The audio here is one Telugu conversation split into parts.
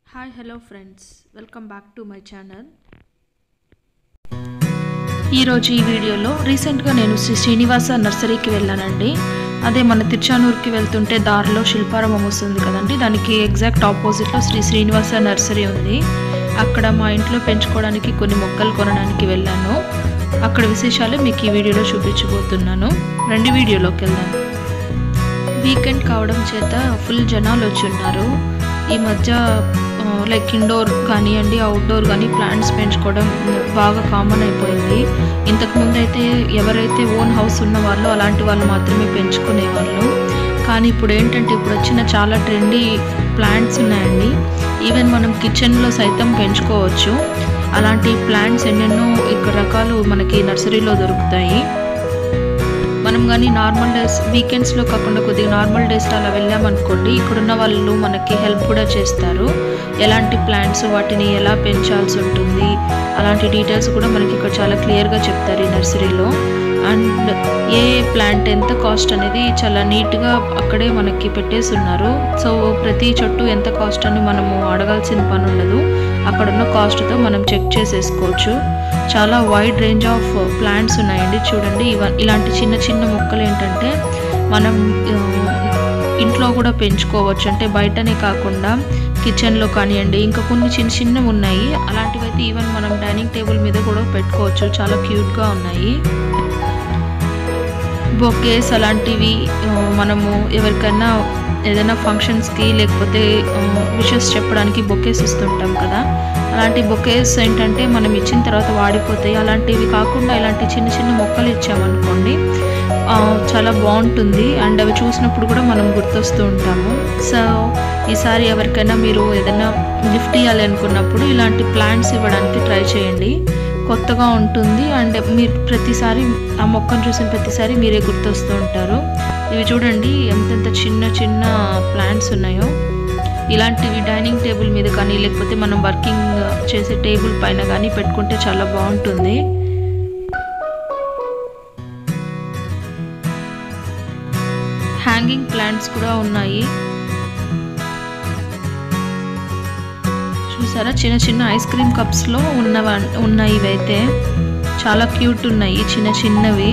hi hello friends welcome back to my channel ఈరోజు ఈ వీడియోలో రీసెంట్గా నేను శ్రీ శ్రీనివాస నర్సరీకి వెళ్ళానండి అదే మన తిరుచానూరుకి వెళ్తుంటే దారిలో శిల్పారామం వస్తుంది కదండి దానికి ఎగ్జాక్ట్ ఆపోజిట్లో శ్రీ శ్రీనివాస నర్సరీ ఉంది అక్కడ మా ఇంట్లో పెంచుకోవడానికి కొన్ని మొక్కలు కొనడానికి వెళ్ళాను అక్కడ విశేషాలు మీకు ఈ వీడియోలో చూపించబోతున్నాను రెండు వీడియోలోకి వెళ్దాం వీకెండ్ కావడం చేత ఫుల్ జనాలు వచ్చి ఉన్నారు ఈ మధ్య లైక్ ఇండోర్ కానివ్వండి అవుట్డోర్ కానీ ప్లాంట్స్ పెంచుకోవడం బాగా కామన్ అయిపోయింది ఇంతకుముందు అయితే ఎవరైతే ఓన్ హౌస్ ఉన్న వాళ్ళు అలాంటి వాళ్ళు మాత్రమే పెంచుకునేవాళ్ళు కానీ ఇప్పుడు ఏంటంటే ఇప్పుడు వచ్చిన చాలా ట్రెండీ ప్లాంట్స్ ఉన్నాయండి ఈవెన్ మనం కిచెన్లో సైతం పెంచుకోవచ్చు అలాంటి ప్లాంట్స్ ఎన్నెన్నో ఇక్కడ రకాలు మనకి నర్సరీలో దొరుకుతాయి మనం కానీ నార్మల్ డేస్ వీకెండ్స్లో కాకుండా కొద్దిగా నార్మల్ డేస్లో అలా వెళ్ళామనుకోండి ఇక్కడున్న వాళ్ళు మనకి హెల్ప్ కూడా చేస్తారు ఎలాంటి ప్లాంట్స్ వాటిని ఎలా పెంచాల్సి ఉంటుంది అలాంటి డీటెయిల్స్ కూడా మనకి ఇక్కడ చాలా క్లియర్గా చెప్తారు ఈ నర్సరీలో అండ్ ఏ ప్లాంట్ ఎంత కాస్ట్ అనేది చాలా నీట్గా అక్కడే మనకి పెట్టేసి ఉన్నారు సో ప్రతి చెట్టు ఎంత కాస్ట్ అని మనము అడగాల్సిన పని ఉండదు అక్కడున్న కాస్ట్తో మనం చెక్ చేసేసుకోవచ్చు చాలా వైడ్ రేంజ్ ఆఫ్ ప్లాంట్స్ ఉన్నాయండి చూడండి ఇవ ఇలాంటి చిన్న చిన్న మొక్కలు ఏంటంటే మనం ఇంట్లో కూడా పెంచుకోవచ్చు అంటే బయటనే కాకుండా కిచెన్లో కానివ్వండి ఇంకా కొన్ని చిన్న చిన్నవి ఉన్నాయి అలాంటివైతే ఈవెన్ మనం డైనింగ్ టేబుల్ మీద కూడా పెట్టుకోవచ్చు చాలా క్యూట్గా ఉన్నాయి బొకేస్ అలాంటివి మనము ఎవరికైనా ఏదైనా ఫంక్షన్స్కి లేకపోతే విషెస్ చెప్పడానికి బొకేస్ ఇస్తుంటాం కదా అలాంటి బొకేస్ ఏంటంటే మనం ఇచ్చిన తర్వాత వాడిపోతాయి అలాంటివి కాకుండా ఇలాంటి చిన్న చిన్న మొక్కలు ఇచ్చామనుకోండి చాలా బాగుంటుంది అండ్ అవి చూసినప్పుడు కూడా మనం గుర్తొస్తూ ఉంటాము సో ఈసారి ఎవరికైనా మీరు ఏదైనా గిఫ్ట్ ఇవ్వాలి అనుకున్నప్పుడు ఇలాంటి ప్లాంట్స్ ఇవ్వడానికి ట్రై చేయండి కొత్తగా ఉంటుంది అండ్ మీరు ప్రతిసారి ఆ మొక్కను చూసిన ప్రతిసారి మీరే గుర్తొస్తూ ఉంటారు ఇవి చూడండి ఎంతెంత చిన్న చిన్న ప్లాంట్స్ ఉన్నాయో ఇలాంటివి డైనింగ్ టేబుల్ మీద కానీ లేకపోతే మనం వర్కింగ్ చేసే టేబుల్ పైన కానీ పెట్టుకుంటే చాలా బాగుంటుంది హ్యాంగింగ్ ప్లాంట్స్ కూడా ఉన్నాయి చూసారా చిన్న చిన్న ఐస్ క్రీమ్ కప్స్లో ఉన్నవ ఉన్నాయి ఇవైతే చాలా క్యూట్ ఉన్నాయి చిన్న చిన్నవి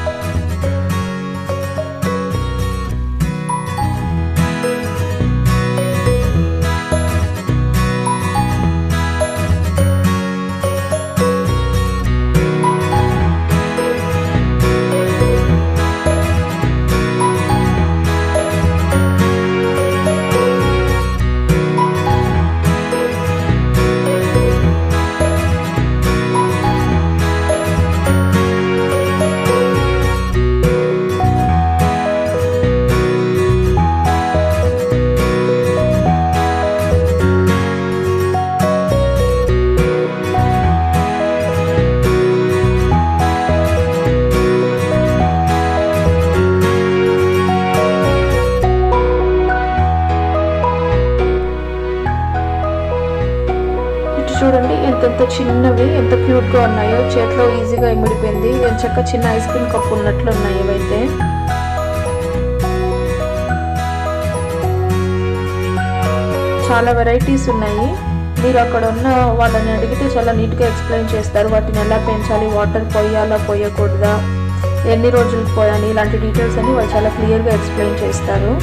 చూడండి ఎంతెంత చిన్నవి ఎంత క్యూట్గా ఉన్నాయో చేతిలో ఈజీగా ఇమిడిపోయింది ఎంచక్క చిన్న ఐస్ క్రీమ్ కప్ ఉన్నట్లు ఉన్నాయి ఇవైతే చాలా వెరైటీస్ ఉన్నాయి మీరు అక్కడ ఉన్న వాళ్ళని అడిగితే చాలా నీట్గా ఎక్స్ప్లెయిన్ చేస్తారు వాటిని ఎలా పెంచాలి వాటర్ పోయాలా పోయకూడదా ఎన్ని రోజులు పోయాలి ఇలాంటి డీటెయిల్స్ అన్ని వాళ్ళు చాలా క్లియర్గా ఎక్స్ప్లెయిన్ చేస్తారు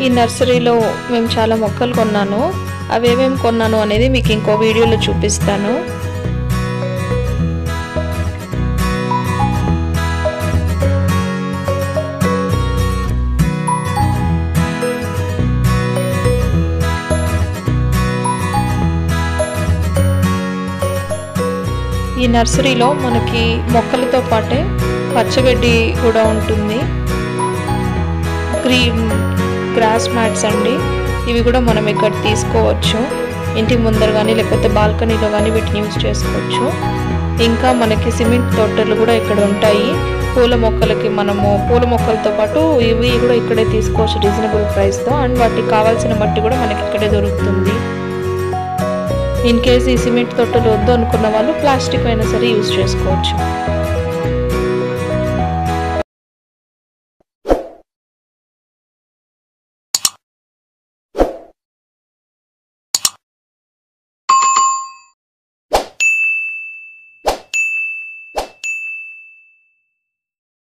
ఈ నర్సరీలో మేము చాలా మొక్కలు కొన్నాను అవి ఏమేమి కొన్నాను అనేది మీకు ఇంకో వీడియోలో చూపిస్తాను ఈ నర్సరీలో మనకి మొక్కలతో పాటే పచ్చగడ్డి కూడా ఉంటుంది గ్రీన్ గ్రాస్ మ్యాట్స్ అండి ఇవి కూడా మనం ఇక్కడ తీసుకోవచ్చు ఇంటి ముందర కానీ లేకపోతే బాల్కనీలో కానీ వీటిని యూజ్ చేసుకోవచ్చు ఇంకా మనకి సిమెంట్ తోటలు కూడా ఇక్కడ ఉంటాయి పూల మొక్కలకి మనము పూల మొక్కలతో పాటు ఇవి కూడా ఇక్కడే తీసుకోవచ్చు రీజనబుల్ ప్రైస్తో అండ్ వాటికి కావాల్సిన మట్టి కూడా మనకి ఇక్కడే దొరుకుతుంది ఇన్ కేస్ ఈ సిమెంట్ తొట్టెలు వద్దు అనుకున్న వాళ్ళు ప్లాస్టిక్ అయినా సరే యూజ్ చేసుకోవచ్చు